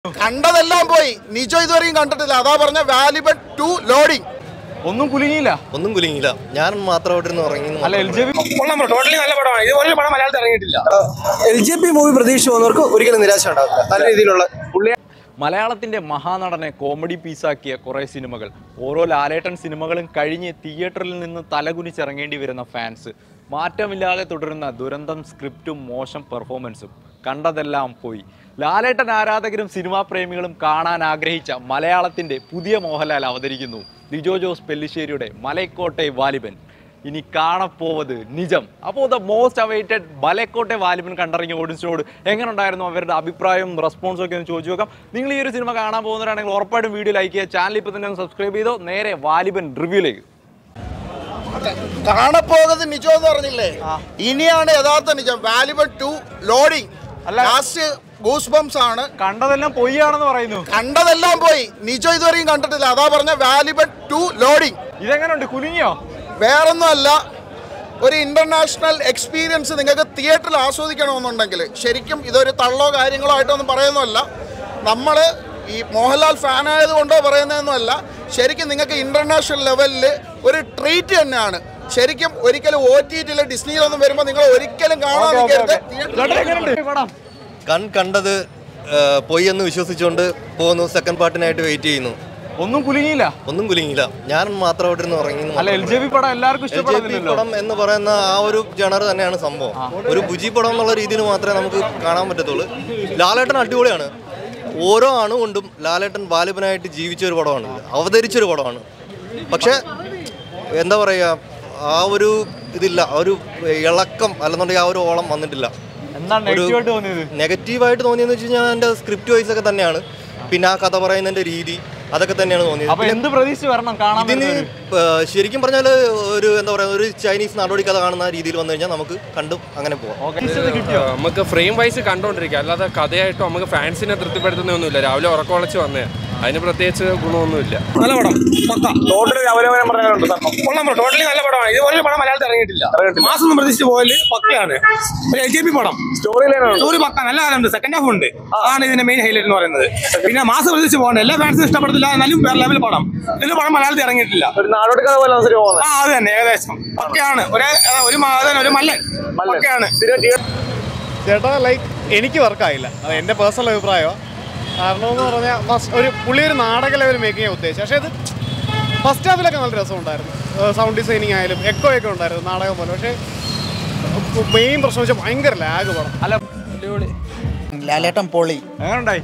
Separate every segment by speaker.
Speaker 1: കണ്ടതെല്ലാം പോയി നിജോ ഇതുവരെയും കണ്ടിട്ടില്ല അതാ പറഞ്ഞ വാലിബൻ ടു ലോഡിങ്
Speaker 2: ഒന്നും കുലുങ്ങിയില്ല
Speaker 3: ഒന്നും കുലുങ്ങിയില്ല ഞാൻ മാത്രം അവിടെ നിന്ന് ഉറങ്ങി
Speaker 2: അല്ല എൽ ജെ പി
Speaker 4: ടോട്ടലി നല്ല പടമാണ് ഇതുപോലെ പടം മലയാളത്തിൽ ഇറങ്ങിയിട്ടില്ല
Speaker 5: എൽ ജെ പി മൂവി പ്രതീക്ഷിച്ച് പോകുന്നവർക്ക് ഒരിക്കലും നിരാശ ഉണ്ടാവില്ല നല്ല രീതിയിലുള്ള
Speaker 2: മലയാളത്തിന്റെ മഹാനടനെ കോമഡി പീസാക്കിയ കുറേ സിനിമകൾ ഓരോ ലാലേട്ടൻ സിനിമകളും കഴിഞ്ഞ് തിയേറ്ററിൽ നിന്ന് തലകുനിച്ചിറങ്ങേണ്ടി വരുന്ന ഫാൻസ് മാറ്റമില്ലാതെ തുടരുന്ന ദുരന്തം സ്ക്രിപ്റ്റും മോശം പെർഫോമൻസും കണ്ടതെല്ലാം പോയി ലാലേട്ടൻ ആരാധകരും സിനിമാ പ്രേമികളും കാണാൻ ആഗ്രഹിച്ച മലയാളത്തിന്റെ പുതിയ മോഹൻലാൽ അവതരിക്കുന്നു ലിജോ ജോസ് പെല്ലിശ്ശേരിയുടെ മലൈക്കോട്ടെ വാലിബൻ ഇനി കാണപ്പോവത് നിജം അപ്പോൾ the most awaited Malaikottai Vaaliban കണ്ടിറങ്ങിയ ഓഡിയൻസിനോട് എങ്ങനെ ഉണ്ടായിരുന്നു അവരുടെ അഭിപ്രായവും റെസ്പോൺസും ഒക്കെ ഒന്ന് ചോദിച്ചു നോക്കാം നിങ്ങൾ ഈ ഒരു സിനിമ കാണാൻ പോകുന്നവരാണെങ്കിൽ ഉറപ്പായിട്ടും വീഡിയോ ലൈക്ക് ചെയ്യുക ചാനൽ ഇപ്പോൾ തന്നെ ഒന്ന് സബ്സ്ക്രൈബ് ചെയ്തോ നേരെ വാലിബൻ റിവ്യൂലേക്ക്
Speaker 1: കാണപ്പോകുന്നത് നിജോ എന്ന് പറഞ്ഞില്ലേ ഇനിയാണ് യഥാർത്ഥ നിജം Vaaliban two loading last goose bumps ആണ്
Speaker 2: കണ്ടതെല്ലാം പൊയ്യാണെന്ന് പറയുന്നു
Speaker 1: കണ്ടതെല്ലാം പോയി നിജോ ഇതുവരെയും കണ്ടിട്ടില്ല അതാ പറഞ്ഞ വാലിബൻ ടു ലോഡിങ്
Speaker 2: ഇതെങ്ങനെയുണ്ട് കുലുങ്ങിയോ
Speaker 1: വേറൊന്നുമല്ല ഒരു ഇന്റർനാഷണൽ എക്സ്പീരിയൻസ് നിങ്ങൾക്ക് തിയേറ്ററിൽ ആസ്വദിക്കണമെന്നുണ്ടെങ്കിൽ ശരിക്കും ഇതൊരു തള്ളോ കാര്യങ്ങളോ ആയിട്ടൊന്നും പറയുന്നതല്ല നമ്മൾ ഈ മോഹൻലാൽ ഫാൻ ആയതുകൊണ്ടോ പറയുന്നതൊന്നുമല്ല ശരിക്കും നിങ്ങൾക്ക് ഇന്റർനാഷണൽ ലെവലിൽ ഒരു ട്രീറ്റ് തന്നെയാണ് ശരിക്കും ഒരിക്കലും ഒ ടി ടിയിൽ ഡിസ്നിയിലൊന്നും വരുമ്പോൾ നിങ്ങൾ ഒരിക്കലും കാണാൻ നിൽക്കരുത്
Speaker 2: ചേട്ടാ, എങ്ങനെയുണ്ട് പടം
Speaker 3: കൺ കണ്ടത് ആ, പോയി എന്ന് വിശ്വസിച്ചുകൊണ്ട് പോകുന്നു സെക്കൻഡ് പാർട്ടിനായിട്ട് വെയിറ്റ് ചെയ്യുന്നു
Speaker 2: ഒന്നും കുലുങ്ങിയില്ല
Speaker 3: ഒന്നും കുലുങ്ങിയില്ല ഞാൻ മാത്രം അവിടെ നിന്ന് ഉറങ്ങി
Speaker 2: അല്ല എൽ ജെ പി പടം എല്ലാവർക്കും
Speaker 3: എൽ ജെ പി
Speaker 2: ഇഷ്ടപ്പെടുന്നില്ലല്ലോ
Speaker 3: പടം എന്ന് പറയുന്ന ആ ഒരു ജണർ തന്നെയാണ് സംഭവം ഒരു ബുജി പടം എന്നുള്ള രീതിയിൽ മാത്രമേ നമുക്ക് കാണാൻ പറ്റത്തുള്ളൂ ലാലേട്ടൻ അടിപൊളിയാണ് ഓരോ അണുകൊണ്ടും ലാലേട്ടൻ ബാലിബനായിട്ട് ജീവിച്ച ഒരു പടമാണ് അവതരിച്ചൊരു പടമാണ് പക്ഷേ എന്താ പറയുക ആ ഒരു ഇതില്ല ആ ഒരു ഇളക്കം അല്ലെന്നുണ്ടെങ്കിൽ ആ ഒരു ഓളം വന്നിട്ടില്ല
Speaker 2: എന്താണ് നെഗറ്റീവ് ആയിട്ട് തോന്നിയത്
Speaker 3: നെഗറ്റീവായിട്ട് തോന്നിയെന്ന് വെച്ച് കഴിഞ്ഞാൽ എൻ്റെ സ്ക്രിപ്റ്റ് വൈസ് ഒക്കെ തന്നെയാണ് പിന്നെ ആ കഥ പറയുന്നതിൻ്റെ രീതി അതൊക്കെ തന്നെയാണ് തോന്നിയത്
Speaker 2: അപ്പൊ എന്ത് പ്രതീക്ഷിച്ച് വരണം കാണാൻ
Speaker 3: ഇതിന്
Speaker 2: വരുന്നവര്?
Speaker 3: ഏഹ് ശരിക്കും പറഞ്ഞാൽ ഒരു എന്താ പറയുക ഒരു ചൈനീസ് നടപടി കഥ കാണുന്ന രീതിയിൽ വന്നു കഴിഞ്ഞാൽ നമുക്ക് കണ്ടും അങ്ങനെ പോവാം
Speaker 2: ഓക്കേ. ഇത് കിട്ടിയോ
Speaker 6: നമുക്ക് ഫ്രെയിം വൈസ് കണ്ടോണ്ടിരിക്കുക അല്ലാതെ കഥയായിട്ടോ നമുക്ക് ഫാൻസിനെ തൃപ്തിപ്പെടുത്തുന്നൊന്നുമില്ല രാവിലെ ഉറക്കമുളച്ച് വന്നേ അതിന് പ്രത്യേകിച്ച് ഗുണമൊന്നുമില്ല
Speaker 4: നല്ല പടം പക്ക ടോട്ടലി അവലോകനം പറയാനുണ്ട് കൊള്ളാം ടോട്ടലി നല്ല പടമാണ് ഇതുപോലെ പടം മലയാളത്തിൽ ഇറങ്ങിയിട്ടില്ല മാസം ഒന്നും പ്രതീക്ഷിച്ച് പോയാല് പക്കയാണ് എൽ ജെ പി പടം സ്റ്റോറി സ്റ്റോറി പക്ക നല്ല കാലമുണ്ട് സെക്കൻഡ് ഹാഫ് ഉണ്ട് ആണ് ഇതിന്റെ മെയിൻ ഹൈലൈറ്റ് എന്ന് പറയുന്നത് പിന്നെ മാസം പ്രതീക്ഷിച്ച് പോകണ്ട എല്ലാ ഫാൻസും ഇഷ്ടപ്പെടത്തില്ല എന്നാലും വേറെ ലെവൽ പടം ഇതിൽ പടം മലയാളത്തിൽ ഇറങ്ങിയിട്ടില്ല
Speaker 5: ഒരു നാടോടി കഥ പോലെ പോകുന്നത്
Speaker 4: ആ അത് തന്നെ ഏകദേശം പക്കയാണ് ഒരു ഒരു മാ- അതന്നെ, ഒരു മല്ലൻ പക്കയാണ്
Speaker 7: ചേട്ടാ ലൈക്ക് എനിക്ക് വർക്കായില്ല അത് എൻ്റെ പേഴ്സണൽ അഭിപ്രായമാണ് കാരണം എന്ന് പറഞ്ഞാൽ ഫസ്റ്റ് ഒരു പുള്ളി ഒരു നാടക ലെവൽ മേക്കിംഗ് ഉദ്ദേശിച്ചു പക്ഷേ ഇത് ഫസ്റ്റ് ഹാഫിലൊക്കെ നല്ല രസമുണ്ടായിരുന്നു സൗണ്ട് ഡിസൈനിങ് ആയാലും എക്കോ ഒക്കെ ഉണ്ടായിരുന്നു നാടകം പോലെ പക്ഷേ മെയിൻ പ്രശ്നം വെച്ചാൽ ഭയങ്കര ലാഗ് പടം
Speaker 2: അല്ല
Speaker 5: ലാലേട്ടൻ പൊളി
Speaker 2: എങ്ങനെയുണ്ടായി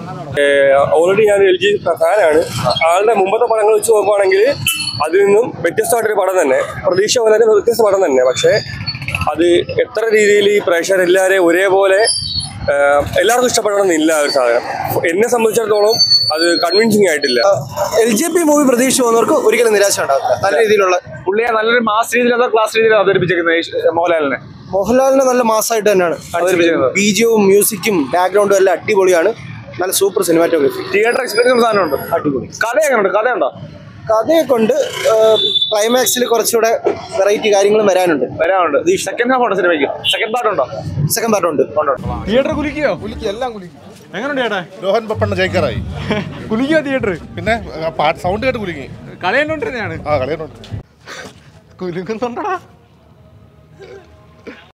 Speaker 8: ഓൾറെഡി ഞാൻ എൽ ജി ഫാനാണ് ആളുടെ മുമ്പത്തെ പടങ്ങൾ വെച്ച് നോക്കുവാണെങ്കിൽ അതിൽ നിന്നും വ്യത്യസ്തമായിട്ടൊരു പടം തന്നെ പ്രതീക്ഷ വളരെ വ്യത്യസ്ത പടം തന്നെ പക്ഷേ അത് എത്ര രീതിയിൽ ഈ പ്രേക്ഷകരെല്ലാവരെയും ഒരേപോലെ ആ, എല്ലാവർക്കും ഇഷ്ടപ്പെടണമെന്നില്ല ആ ഒരു സാധനം എന്നെ സംബന്ധിച്ചിടത്തോളം അത് കൺവിൻസിങ് ആയിട്ടില്ല
Speaker 5: എൽ ജെ പി മൂവി പ്രതീക്ഷിച്ച് പോകുന്നവർക്ക് ഒരിക്കലും നിരാശ ഉണ്ടാവില്ല നല്ല രീതിയിലുള്ള
Speaker 4: പുള്ളിയെ നല്ലൊരു മാസ് രീതിയിൽ അതോ ക്ലാസ് രീതിയിൽ അവതരിപ്പിച്ചേക്കുന്നത് മോഹൻലാലിനെ
Speaker 5: മോഹൻലാലിനെ നല്ല മാസമായിട്ട് തന്നെയാണ്
Speaker 4: അവതരിപ്പിച്ചിരുന്നത്.
Speaker 5: ബീജിയവും മ്യൂസിക്കും ബാക്ക്ഗ്രൗണ്ടും എല്ലാം അടിപൊളിയാണ് നല്ല സൂപ്പർ സിനിമാറ്റോഗ്രഫി
Speaker 4: തിയേറ്റർ എക്സ്പീരിയൻസ് സാധനമുണ്ട് അടിപൊളി കഥ എങ്ങനെയുണ്ട് കഥയുണ്ടോ
Speaker 5: കഥയൊക്കെ ഉണ്ട് ക്ലൈമാക്സിൽ കുറച്ചുകൂടെ വെറൈറ്റി കാര്യങ്ങളും വരാനുണ്ട്
Speaker 4: വരാനുണ്ട് സെക്കൻഡ് ഹാഫ് ഉണ്ടോ സിനിമയ്ക്ക് സെക്കൻഡ് പാർട്ട് ഉണ്ടോ
Speaker 5: സെക്കൻഡ് പാർട്ട് ഉണ്ട്
Speaker 2: തിയേറ്റർ കുലിക്കോ
Speaker 7: കുലിക്ക് എല്ലാം കുലിക്ക്
Speaker 2: എങ്ങനെയുണ്ട് ചേട്ടാ
Speaker 7: രോഹൻ പപ്പണ്ണ ജയിക്കാറായി
Speaker 2: കുലിക്കോ തിയേറ്റർ
Speaker 7: പിന്നെ പാട്ട് സൗണ്ട് കേട്ട് കുലുങ്ങി
Speaker 2: കളി കണ്ടോണ്ടിരുന്നതാണ്
Speaker 7: ആ കളിയുന്നുണ്ട്
Speaker 2: കുലുക്കുന്നുണ്ടടാ